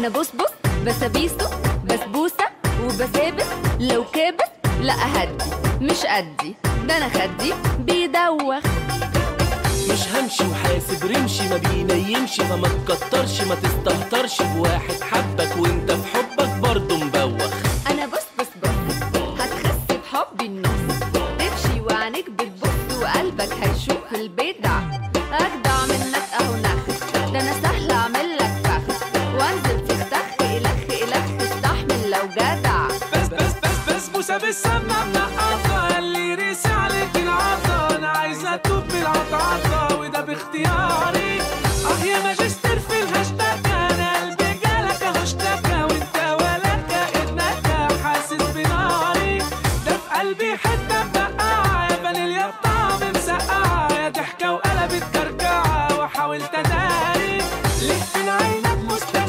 بص بص بسابيسو بسبوسة وبسابس لو كابس لا أهدي مش أدي ده أنا خدي بيدوخ مش همشي وحاسب رمشي ما بينيمش فما تكترش ما تستهترش بواحد حبك وانت في حبك برضه مبوخ أنا بص بص بص هتخس بحب النص تمشي وعينيك بتبص وقلبك هيشوف البدع أجدع منك أهو نخ ده أنا سهل أعمل لك فخ وأنزل تختخ إلخ إلخ استحمل لو جدع بس بس بس بسبوسة بالسمنة منقطة اللي ريس عليك العطا أنا عايزة أتوب بالعطعطة وده باختياري أه يا ماجستير في الهاشتاج أنا قلبي جالك أهو اشتكى وأنت ولا كأنك حاسس بناري ده في قلبي حتة مبقعة يا فانيليا بطعم مسقعة يا ضحكة وقلبت كركعة وحاولت أداري ليه من عينك مستقبل